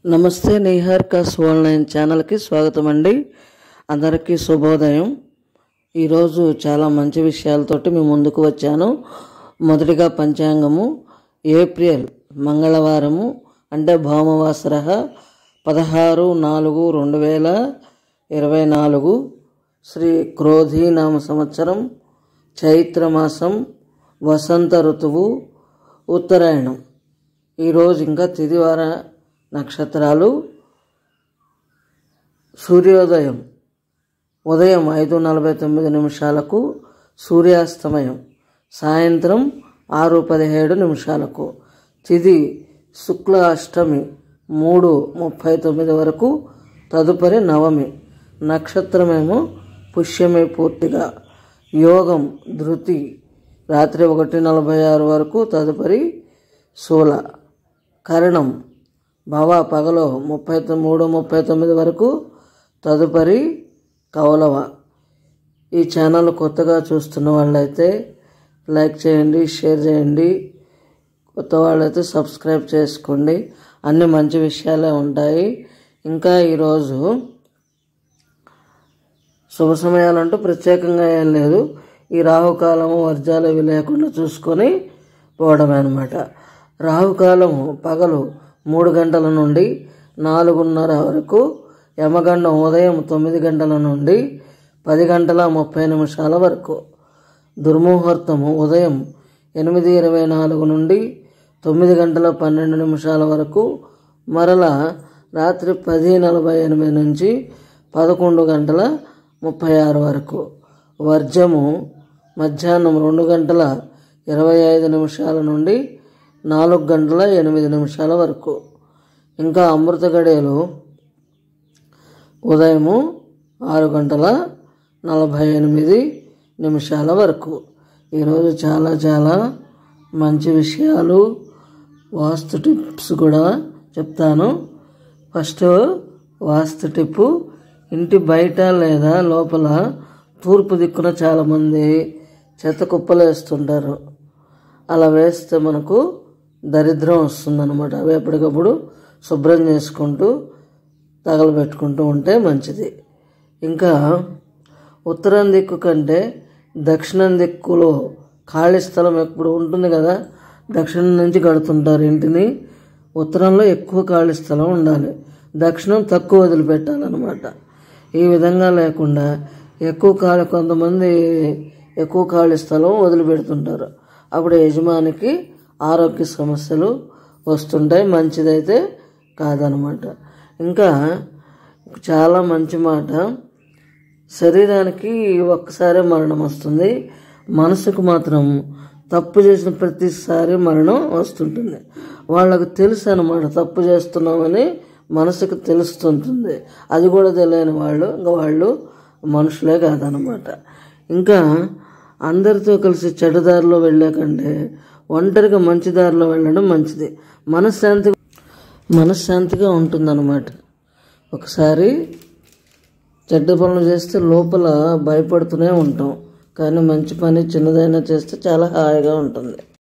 నమస్తే నిహార్కాస్ ఆన్లైన్ ఛానల్కి స్వాగతం అండి అందరికీ శుభోదయం ఈరోజు చాలా మంచి విషయాలతోటి మేము ముందుకు వచ్చాను మొదటిగా పంచాంగము ఏప్రిల్ మంగళవారము అంటే భౌమవాసర పదహారు నాలుగు రెండు వేల ఇరవై నాలుగు శ్రీ క్రోధీనామ సంవత్సరం చైత్రమాసం వసంత ఋతువు ఉత్తరాయణం ఈరోజు ఇంకా తిదివార నక్షత్రాలు సూర్యోదయం ఉదయం ఐదు నలభై తొమ్మిది నిమిషాలకు సూర్యాస్తమయం సాయంత్రం ఆరు పదిహేడు నిమిషాలకు తిది శుక్ల అష్టమి మూడు ముప్పై తొమ్మిది వరకు తదుపరి నవమి నక్షత్రమేమో పుష్యమే పూర్తిగా యోగం ధృతి రాత్రి ఒకటి నలభై ఆరు వరకు తదుపరి శూల కరణం భవ పగలు ముప్పై తొ- మూడు ముప్పై తొమ్మిది వరకు తదుపరి కౌలవ ఈ ఛానల్ కొత్తగా చూస్తున్న వాళ్ళైతే లైక్ చేయండి షేర్ చేయండి కొత్త వాళ్ళైతే సబ్స్క్రైబ్ చేసుకోండి అన్ని మంచి విషయాలే ఉంటాయి ఇంకా ఈరోజు శుభ సమయాలంటూ ప్రత్యేకంగా ఏం లేదు ఈ రాహుకాలము వర్జాలు ఇవి లేకుండా చూసుకొని పోవడమే అనమాట రాహుకాలము పగలు మూడు గంటల నుండి నాలుగున్నర వరకు యమగండం ఉదయం తొమ్మిది గంటల నుండి పది గంటల ముప్పై నిమిషాల వరకు దుర్ముహూర్తము ఉదయం ఎనిమిది ఇరవై నాలుగు నుండి తొమ్మిది గంటల పన్నెండు నిమిషాల వరకు మరల రాత్రి పది నలభై ఎనిమిది నుంచి పదకొండు గంటల ముప్పై ఆరు వరకు వర్జము మధ్యాహ్నం రెండు గంటల ఇరవై ఐదు నిమిషాల నుండి నాలుగు గంటల ఎనిమిది నిమిషాల వరకు ఇంకా అమృత గడియలు ఉదయము ఆరు గంటల నలభై ఎనిమిది నిమిషాల వరకు ఈరోజు చాలా చాలా మంచి విషయాలు వాస్తు టిప్స్ కూడా చెప్తాను ఫస్ట్ వాస్తు టిప్పు ఇంటి బయట లేదా లోపల తూర్పు దిక్కున చాలామంది చెత్త కుప్పలు వేస్తుంటారు అలా వేస్తే మనకు దరిద్రం వస్తుందన్నమాట అవి ఎప్పటికప్పుడు శుభ్రం చేసుకుంటూ తగలబెట్టుకుంటూ ఉంటే మంచిది ఇంకా ఉత్తరం దిక్కు కంటే దక్షిణం దిక్కులో ఖాళీ స్థలం ఎప్పుడు ఉంటుంది కదా దక్షిణం నుంచి కడుతుంటారు ఇంటిని ఉత్తరంలో ఎక్కువ ఖాళీ స్థలం ఉండాలి దక్షిణం తక్కువ వదిలిపెట్టాలన్నమాట ఈ విధంగా లేకుండా ఎక్కువ ఖాళీ కొంతమంది ఎక్కువ ఖాళీ స్థలం వదిలిపెడుతుంటారు అప్పుడు యజమానికి ఆరోగ్య సమస్యలు వస్తుంటాయి మంచిదైతే కాదనమాట ఇంకా చాలా మంచి మాట శరీరానికి ఒక్కసారే మరణం వస్తుంది మనసుకు మాత్రం తప్పు చేసిన ప్రతిసారి మరణం వస్తుంటుంది వాళ్ళకు తెలుసు అనమాట తప్పు చేస్తున్నామని మనసుకు తెలుస్తుంటుంది అది కూడా తెలియని వాళ్ళు ఇంకా వాళ్ళు మనుషులే కాదనమాట ఇంకా అందరితో కలిసి చెడు దారిలో వెళ్ళే కంటే ఒంటరిగా మంచి దారిలో వెళ్ళడం మంచిది మనశ్శాంతి మనశ్శాంతిగా ఉంటుందన్నమాట ఒకసారి చెడ్డ పనులు చేస్తే లోపల భయపడుతూనే ఉంటాం కానీ మంచి పని చిన్నదైనా చేస్తే చాలా హాయిగా ఉంటుంది